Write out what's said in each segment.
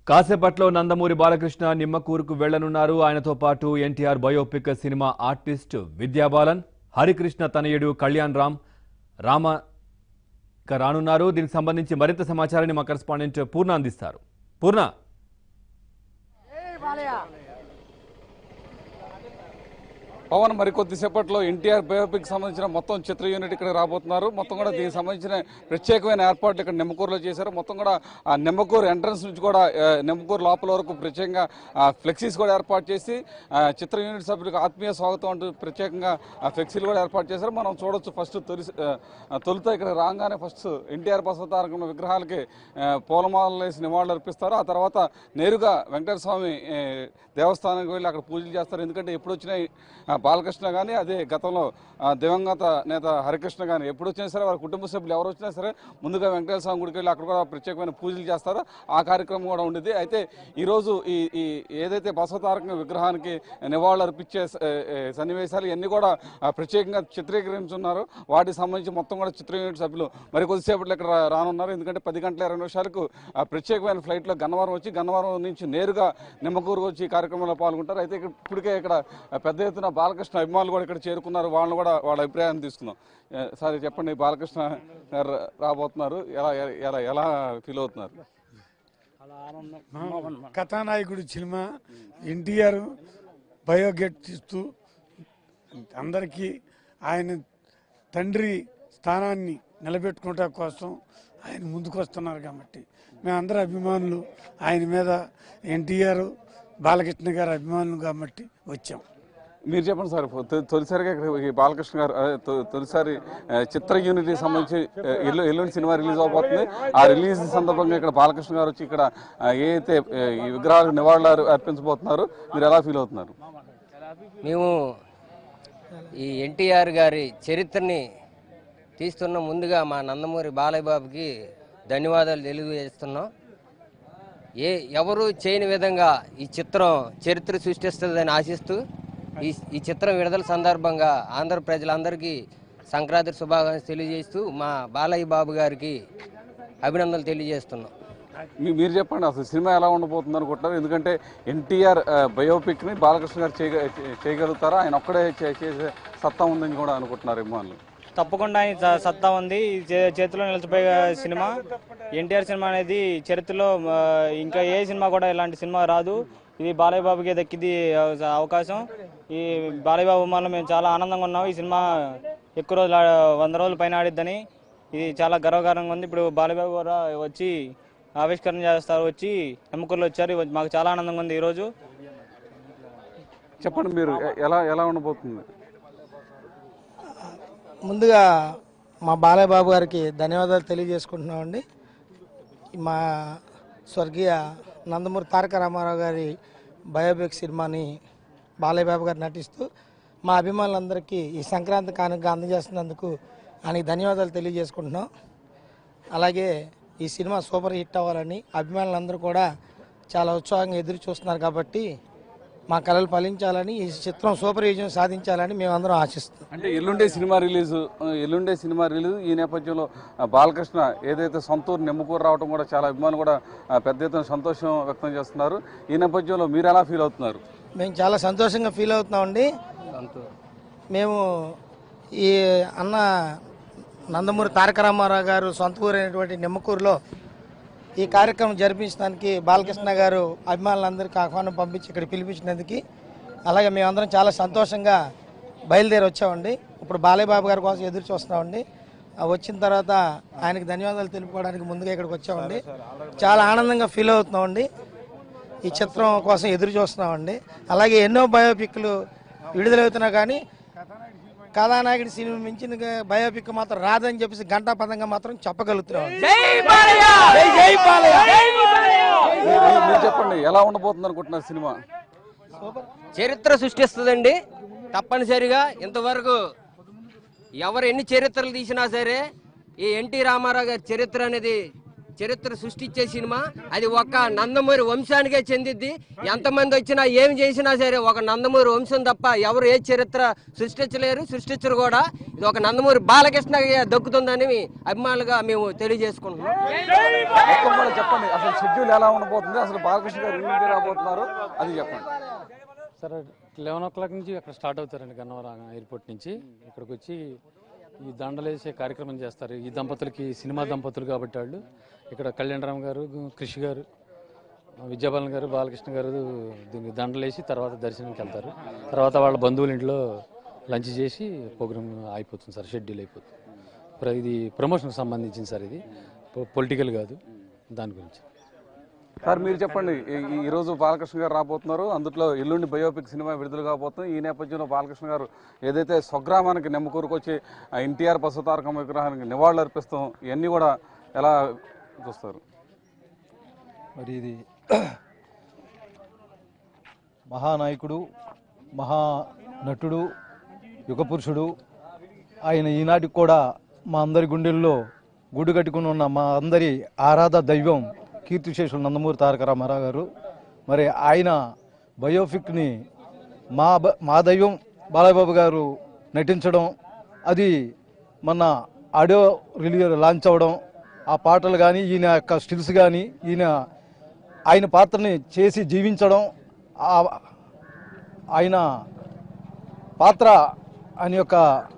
కాసేపట్లో నందమూరి బాలకృష్ణ నిమ్మకూరుకు వెళ్లనున్నారు ఆయనతో పాటు NTR biopic cinema artist Vidya Balan Harikrishna తనయుడు కళ్యాణ్ రామ్ రామ ఇక రానున్నారు దీనికి సంబంధించి మరింత సమాచారాన్ని మా కరెస్పాండెంట్ పూర్ణ అందిస్తారు పూర్ణ పవన్ మరికొద్దిసేపట్లో ఎన్టీఆర్ బయోపిక్ సంబంధించిన మొత్తం చిత్ర యూనిట్ ఇక్కడ రాబోతున్నారు మొత్తం కూడా దీనికి సంబంధించిన ప్రత్యేకమైన ఏర్పాట్లు ఇక్కడ నిమ్మకూరులో చేశారు మొత్తం కూడా ఆ నిమ్మకూరు ఎంట్రన్స్ నుంచి కూడా ఆ, నిమ్మకూరు లోపల వరకు ప్రత్యేకంగా ఆ, ఫ్లెక్సీస్ కూడా ఏర్పాటు చేసి ఆ, చిత్ర యూనిట్ సభ్యులకు ఆత్మీయ స్వాగతం అంటూ ప్రత్యేకంగా ఆ ఫ్లెక్సీలు కూడా ఏర్పాటు చేశారు మనం చూడొచ్చు ఫస్ట్ తొలి ఆ, తొలుత ఇక్కడ రాగానే ఫస్ట్ ఎన్టీఆర్ బసవతారకం విగ్రహాలకి ఆ, పూలమాలలు వేసి నివాళులు అర్పిస్తారు ఆ తర్వాత నేరుగా వెంకటేశ్వర స్వామి ఏ, దేవస్థానానికి వెళ్ళి అక్కడ పూజలు చేస్తారు ఎందుకంటే ఎప్పుడు వచ్చినా ఆ, బాలకృష్ణ కానీ అదే గతంలో ఆ, దివంగత నేత హరికృష్ణ కానీ ఎప్పుడు వచ్చినా సరే వారి కుటుంబ సభ్యులు ఎవరు వచ్చినా సరే ముందుగా వెంకటేశ్వర స్వామి గుడికి వెళ్ళి అక్కడ కూడా ప్రత్యేకమైన పూజలు చేస్తారు ఆ కార్యక్రమం కూడా ఉండేది అయితే ఈరోజు ఈ ఈ ఏదైతే బసవతారక విగ్రహానికి నివాళులు అర్పించే స- ఏ, ఏ, సన్నివేశాలు ఇవన్నీ కూడా ఆ, ప్రత్యేకంగా చిత్రీకరించున్నారు వాటికి సంబంధించి మొత్తం కూడా చిత్ర యూనిట్ సభ్యులు మరి కొద్దిసేపట్లో ఇక్కడ రా- రానున్నారు ఎందుకంటే పది గంటల ఇరవై నిమిషాలకు ఆ ప్రత్యేకమైన ఫ్లైట్లో గన్నవరం వచ్చి గన్నవరం నుంచి నేరుగా నిమ్మకూరు వచ్చి ఈ కార్యక్రమంలో పాల్గొంటారు అయితే ఇక్కడ ఇప్పటికే ఇక్కడ ఆ, పెద్ద ఎత్తున బాలకృష్ణ అభిమానులు కూడా ఇక్కడ చేరుకున్నారు వాళ్ళని కూడా వాళ్ళ అభిప్రాయాన్ని తీసుకుందాం ఏ, సార్ చెప్పండి బాలకృష్ణ గారు రాబోతున్నారు ఎలా ఎలా ఎలా ఫీల్ అవుతున్నారు కథానాయకుడు సినిమా ఎన్టీఆర్ బయోగెట్ ఇస్తూ అందరికీ ఆయన తండ్రి స్థానాన్ని నిలబెట్టుకోవటం కోసం ఆయన ముందుకు వస్తున్నారు కాబట్టి మేమందరం అభిమానులు ఆయన మీద ఎన్టీఆర్ బాలకృష్ణ గారు అభిమానులు కాబట్టి వచ్చాం మీరు చెప్పండి సార్ తొ- తొలిసారిగా ఇక్కడ ఈ బాలకృష్ణ గారు అదే, తొ- తొలిసారి ఆ, చిత్ర యూనిట్కి సంబంధించి ఆ, ఎల్లు ఎల్లుండి సినిమా రిలీజ్ అవబోతుంది ఆ రిలీజ్ సందర్భంగా ఇక్కడ బాలకృష్ణ గారు వచ్చి ఇక్కడ ఆ, ఏ అయితే ఆ, ఈ విగ్రహాలకు నివాళులు అర్- అర్పించబోతున్నారు మీరు ఎలా ఫీల్ అవుతున్నారు మేము ఈ ఎన్టీఆర్ గారి చరిత్రని తీస్తున్న ముందుగా మా నందమూరి బాలయ్య బాబుకి ధన్యవాదాలు తెలియజేస్తున్నాం ఏ ఎవరు చేయని విధంగా ఈ చిత్రం చరిత్ర సృష్టిస్తుందని ఆశిస్తూ ఈ ఈ చిత్రం విడుదల సందర్భంగా ఆంధ్ర ప్రజలందరికీ సంక్రాంతి శుభాకాంక్షలు తెలియజేస్తూ మా బాలయ్య బాబు గారికి అభినందనలు తెలియజేస్తున్నాం మీ- మీరు చెప్పండి అసలు సినిమా ఎలా ఉండబోతుంది అనుకుంటున్నారు ఎందుకంటే ఎన్టీఆర్ బయోపిక్ని బాలకృష్ణ గారు చేయగ- చే- చేయగలుగుతారా ఆయన ఒక్కడే చే- చేసే సత్తా ఉందని కూడా అనుకుంటున్నారు అభిమానులు తప్పకుండా ఆయన స- సత్తా ఉంది ఈ చే- చేతిలో నిలిచిపోయే సినిమా ఎన్టీఆర్ సినిమా అనేది చరిత్రలో ఆ, ఇంకా ఏ సినిమా కూడా ఇలాంటి సినిమా రాదు ఇది బాలయ్య బాబుకి దక్కింది అవ- అవకాశం ఈ బాలయ్య బాబు మనలో మేము చాలా ఆనందంగా ఉన్నాం ఈ సినిమా ఎక్కువ రోజులు ఆ- వంద రోజుల పైన ఆడిద్దని ఇది చాలా గర్వకారంగా ఉంది ఇప్పుడు బాలయ్య బాబు కూడా వచ్చి ఆవిష్కరణ చేస్తారు వచ్చి ఎమ్ముకూరులో వచ్చారు ఇవ- మాకు చాలా ఆనందంగా ఉంది ఈరోజు చెప్పండి మీరు ఎ- ఎలా ఎలా ఉండబోతుంది ముందుగా మా బాలయ్య బాబు గారికి ధన్యవాదాలు తెలియజేసుకుంటున్నామండి మా స్వర్గీయ నందమూరి తారక రామారావు గారి బయోపిక్ సినిమాని బాలయ్య బాబు గారు నటిస్తూ మా అభిమానులందరికీ ఈ సంక్రాంతి కానుక అందజేస్తున్నందుకు ఆయనకి ధన్యవాదాలు తెలియజేసుకుంటున్నాం అలాగే ఈ సినిమా సూపర్ హిట్ అవ్వాలని అభిమానులందరూ కూడా చాలా ఉత్సాహంగా ఎదురు చూస్తున్నారు కాబట్టి మా కళలు ఫలించాలని ఈ చిత్రం సూపర్ విజయం సాధించాలని మేమందరం ఆశిస్తున్నాం అంటే ఎల్లుండే సినిమా రిలీజ్ ఎల్లుండే సినిమా రిలీజ్ ఈ నేపథ్యంలో ఆ, బాలకృష్ణ ఏదైతే సొంతూరు నిమ్మకూరు రావడం కూడా చాలా అభిమానులు కూడా ఆ, పెద్ద ఎత్తున సంతోషం వ్యక్తం చేస్తున్నారు ఈ నేపథ్యంలో మీరు ఎలా ఫీల్ అవుతున్నారు మేము చాలా సంతోషంగా ఫీల్ అవుతున్నామండి మేము ఈ అన్న నందమూరి తారక రామారావు గారు సొంత ఊరైనటువంటి నిమ్మకూరులో ఈ కార్యక్రమం జరిపించడానికి బాలకృష్ణ గారు అభిమానులందరికీ ఆహ్వానం పంపించి ఇక్కడ పిలిపించినందుకు అలాగే మేమందరం చాలా సంతోషంగా బయలుదేరి వచ్చామండి ఇప్పుడు బాలయ్య బాబు గారి కోసం ఎదురు చూస్తున్నామండి ఆ వచ్చిన తర్వాత ఆయనకి ధన్యవాదాలు తెలుపుకోవడానికి ముందుగా ఇక్కడికి వచ్చామండి చాలా ఆనందంగా ఫీల్ అవుతున్నామండి ఈ చిత్రం కోసం ఎదురు చూస్తున్నామండి అలాగే ఎన్నో బయోపిక్లు విడుదలవుతున్నా కానీ కథానాయకుడి సినిమా మించిన బయోపిక్ మాత్రం రాదని చెప్పేసి గంటా పదంగా మాత్రం చెప్పగలుగుతున్నాం జై జై బాలయ్య మీ- మీ- మీరు చెప్పండి ఎలా ఉండబోతుంది అనుకుంటున్నారు సినిమా చరిత్ర సృష్టిస్తుందండి తప్పనిసరిగా ఇంతవరకు ఎవరు ఎన్ని చరిత్రలు తీసినా సరే ఈ ఎన్టీ రామారావు గారి చరిత్ర అనేది చరిత్ర సృష్టించే సినిమా అది ఒక నందమూరి వంశానికే చెందిద్ది ఎంతమంది వచ్చినా ఏం చేసినా సరే ఒక నందమూరి వంశం తప్ప ఎవరు ఏ చరిత్ర సృష్టించలేరు సృష్టించరు కూడా ఇది ఒక నందమూరి బాలకృష్ణ దక్కుతుందని అభిమానులుగా మేము తెలియజేసుకుంటున్నాం మొత్తం కూడా చెప్పండి అసలు షెడ్యూల్ ఎలా ఉండబోతుంది అసలు బాలకృష్ణ గారు ఎన్నింటికి రాబోతున్నారు అది చెప్పండి సార్ లెవెన్ ఓ క్లాక్ నుంచి అక్కడ స్టార్ట్ అవుతారండి గన్నవరం ఎయిర్పోర్ట్ నుంచి ఇక్కడికి వచ్చి ఈ దండలేసే కార్యక్రమం చేస్తారు ఈ దంపతులకి సినిమా దంపతులు కాబట్టి వాళ్ళు ఇక్కడ కళ్యాణరామ్ గారు కృషి గారు విద్యాబాలన్ గారు బాలకృష్ణ గారు దీనికి దండలేసి తర్వాత దర్శనానికి వెళ్తారు తర్వాత వాళ్ళ బంధువుల ఇంట్లో లంచ్ చేసి ప్రోగ్రామ్ అయిపోతుంది సార్ షెడ్యూల్ అయిపోతుంది ప్ర- ఇది ప్రమోషన్కి సంబంధించింది సార్ ఇది పొలిటికల్ కాదు దాని గురించి సార్ మీరు చెప్పండి ఈ- ఈ- ఈ రోజు బాలకృష్ణ గారు రాబోతున్నారు అందులో ఎల్లుండి బయోపిక్ సినిమా విడుదల కాబోతుంది ఈ నేపథ్యంలో బాలకృష్ణ గారు ఏదైతే స్వగ్రామానికి నెమ్మకూరుకు వచ్చి ఆ ఎన్టీఆర్ బసవతారకం విగ్రహానికి నివాళులు అర్పిస్తాం ఇవన్నీ కూడా ఎలా చూస్తారు మరి ఇది మహానాయకుడు మహా నటుడు యుగపురుషుడు ఆయన ఈనాటికి కూడా మా అందరి గుండెల్లో గుడి కట్టుకుని ఉన్న మా అందరి ఆరాధ దైవం కీర్తిశేషులు నందమూరి తారక రామారావు గారు మరి ఆయన బయోపిక్ని మా బ- మా దైవం బాలబాబు గారు నటించడం అది మొన్న ఆడియో రిలీజ్ లాంచ్ అవ్వడం ఆ పాటలు కానీ ఈయన యొక్క స్టిల్స్ కానీ ఈయన ఆయన పాత్రని చేసి జీవించడం ఆ- ఆయన పాత్ర ఆయన యొక్క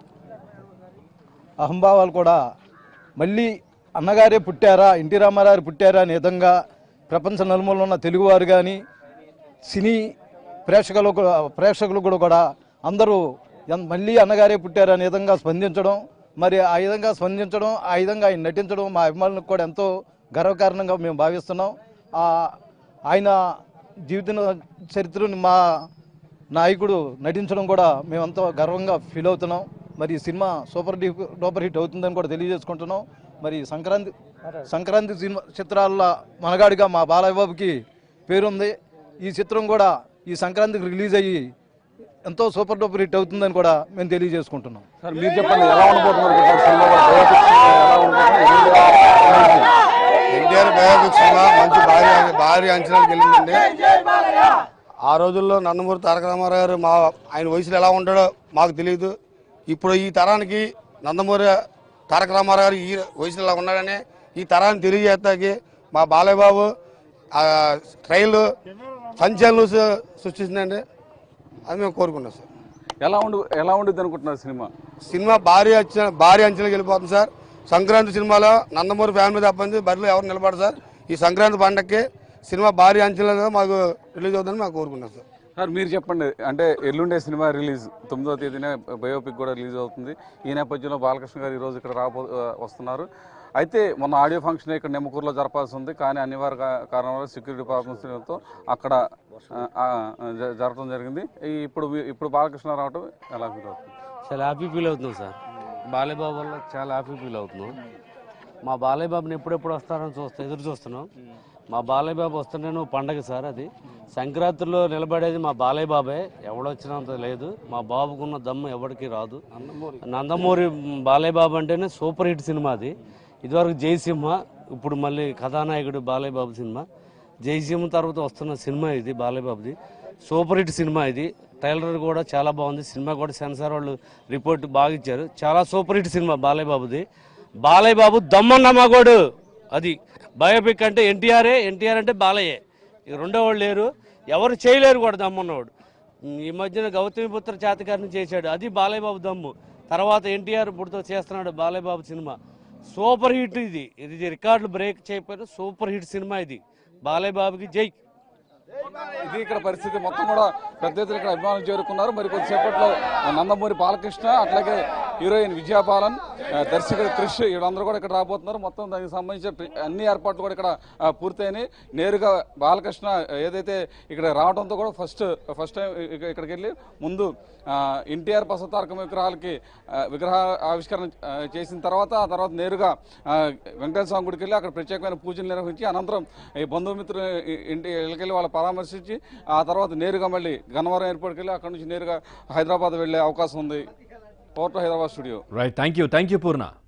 అహంభావాలు కూడా మళ్ళీ అన్నగారే పుట్టారా ఎన్టీ రామారావు పుట్టారా అనే విధంగా ప్రపంచ నలుమూలలో ఉన్న తెలుగువారు కానీ సినీ ప్రేక్షకులు కూడా- ప్రేక్షకులు కూడా కూడా అందరూ ఎన్- మళ్ళీ అన్నగారే పుట్టారు అనే విధంగా స్పందించడం మరి ఆ విధంగా స్పందించడం ఆ విధంగా ఆయన నటించడం మా అభిమానులకు కూడా ఎంతో గర్వకారణంగా మేము భావిస్తున్నాం ఆ ఆయన జీవిత చరిత్రను మా నాయకుడు నటించడం కూడా మేమంతా గర్వంగా ఫీల్ అవుతున్నాం మరి ఈ cinema super de duper hit అవుతుందని కూడా తెలియజేసుకుంటున్నాం మరి సంక్రాంతి సంక్రాంతి సినిమా చిత్రాల మనగాడిగా మా బాలయ్య బాబుకి పేరుంది ఈ చిత్రం కూడా ఈ సంక్రాంతికి రిలీజ్ అయ్యి ఎంతో సూపర్ డూపర్ హిట్ అవుతుందని కూడా మేము తెలియజేసుకుంటున్నాం సార్ మీరు చెప్పండి ఎలా ఉండబోతున్నారు ఇక్కడ సినిమా బయోపిక్ సినిమా ఎలా ఉండబోతుంది ఎన్నింటికి ఎన్టీఆర్ బయోపిక్ సినిమా మంచి భారీ భారీ అంచనాలకు వెళ్ళిందండి ఆ రోజుల్లో నందమూరి తారక రామారావు గారు మా ఆయన వయసులో ఎలా ఉంటాడో మాకు తెలియదు ఇప్పుడు ఈ తరానికి నందమూరి తారక రామారావు గారు ఈ వయసులో ఎలా ఉన్నాడని ఈ తరాన్ని తెలియజేస్తాకి మా బాలయ్య బాబు ఆ ట్రైల్ సంచలనం సృష్టిస్తుందండి అది మేము కోరుకున్నాం సార్ ఎలా ఉండి ఎలా ఉండిద్ది అనుకుంటున్నారు సినిమా సినిమా భారీ అంచనా భారీ అంచనాకి వెళ్ళిపోతుంది సార్ సంక్రాంతి సినిమాలో నందమూరి ఫ్యామిలీ తప్పంది బరిలో ఎవరు నిలబడరు సార్ ఈ సంక్రాంతి పండగకి సినిమా భారీ అంచనాలుగా మాకు రిలీజ్ అవుతుందని మాకు కోరుకున్నాం సార్ సార్ మీరు చెప్పండి అంటే ఎల్లుండే సినిమా రిలీజ్ తొమ్మిదవ తేదీనే బయోపిక్ కూడా రిలీజ్ అవుతుంది ఈ నేపథ్యంలో బాలకృష్ణ గారు ఈరోజు ఇక్కడ రాబో ఆ, వస్తున్నారు అయితే మొన్న ఆడియో ఫంక్షన్ ఇక్కడ నిమ్మకూరులో జరపాల్సి ఉంది కానీ అనివార్య కా- కారణం వల్ల సెక్యూరిటీ ప్రాబ్లమ్స్తో అక్కడ ఆ, ఆ, జ- జరగడం జరిగింది ఈ ఇప్పుడు మీ- ఇప్పుడు బాలకృష్ణ రావడం ఎలా ఫీల్ అవుతుంది చాలా హ్యాపీ ఫీల్ అవుతున్నాం సార్ బాలయ్య బాబు వల్ల చాలా హ్యాపీ ఫీల్ అవుతున్నాం మా బాలయ్య బాబుని ఎప్పుడెప్పుడు వస్తారని చూస్తా ఎదురు చూస్తున్నాం మా బాలయ్య బాబు వస్తుంటేనే పండగ సార్ అది సంక్రాంతిలో నిలబడేది మా బాలయ్య బాబే ఎవడొచ్చినంత లేదు మా బాబుకున్న దమ్ము ఎవరికి రాదు నందమూరి బాలయ్య బాబు అంటేనే సూపర్ హిట్ సినిమా అది ఇదివరకు జయసింహ ఇప్పుడు మళ్ళీ కథానాయకుడు బాలయ్య బాబు సినిమా జయసింహ తర్వాత వస్తున్న సినిమా ఇది బాలయ్య బాబుది సూపర్ హిట్ సినిమా ఇది ట్రైలర్ కూడా చాలా బాగుంది సినిమా కూడా సెన్సార్ వాళ్ళు రిపోర్ట్ బాగా ఇచ్చారు చాలా సూపర్ హిట్ సినిమా బాలయ్య బాబుది బాలయ్య బాబు దమ్మన్న మగోడు అది బయోపిక్ అంటే ఎన్టీఆర్ఏ ఎన్టీఆర్ అంటే బాలయ్యే ఇక రెండో వాళ్ళు లేరు ఎవరు చేయలేరు కూడా దమ్మన్నవాడు ఈ మధ్యన గౌతమిపుత్ర చేతకారిని చేశాడు అది బాలయ్య బాబు దమ్ము తర్వాత ఎన్టీఆర్ ఇప్పుడుతో చేస్తున్నాడు Balayya Babu cinema super hit ఇది ఇది రికార్డులు బ్రేక్ చేయకపోయినా సూపర్ హిట్ సినిమా ఇది బాలయ్య బాబుకి జై ఇది ఇక్కడ పరిస్థితి మొత్తం కూడా పెద్ద ఎత్తున ఇక్కడ అభిమానులు చేరుకున్నారు మరి కొద్దిసేపట్లో నందమూరి బాలకృష్ణ అట్లాగే హీరోయిన్ విజయబాలన్ ఆ, దర్శకుడు క్రిష్ వీళ్ళందరూ కూడా ఇక్కడ రాబోతున్నారు మొత్తం దానికి సంబంధించిన ప్రి- అన్ని ఏర్పాట్లు కూడా ఇక్కడ ఆ, పూర్తయినాయి నేరుగా బాలకృష్ణ ఏదైతే ఇక్కడ రావడంతో కూడా ఫస్ట్ ఫస్ట్ టైం ఇక- ఇక్కడికి వెళ్ళి ముందు ఎన్టీఆర్ బసవతారకం విగ్రహాలకి ఆ, విగ్రహ ఆవిష్కరణ ఆ, చేసిన తర్వాత ఆ తర్వాత నేరుగా ఆ, వెంకటేశ్వర స్వామి గుడికి వెళ్ళి అక్కడ ప్రత్యేకమైన పూజలు నిర్వహించి అనంతరం ఈ బంధుమిత్రులు ఇ- ఇంటి ఇళ్ళకెళ్ళి వాళ్ళ పరామర్శించి ఆ తర్వాత నేరుగా మళ్ళీ గన్నవరం ఎయిర్పోర్ట్కి వెళ్ళి అక్కడ నుంచి నేరుగా హైదరాబాద్ వెళ్ళే అవకాశం ఉంది port Hyderabad studio right thank you thank you Purna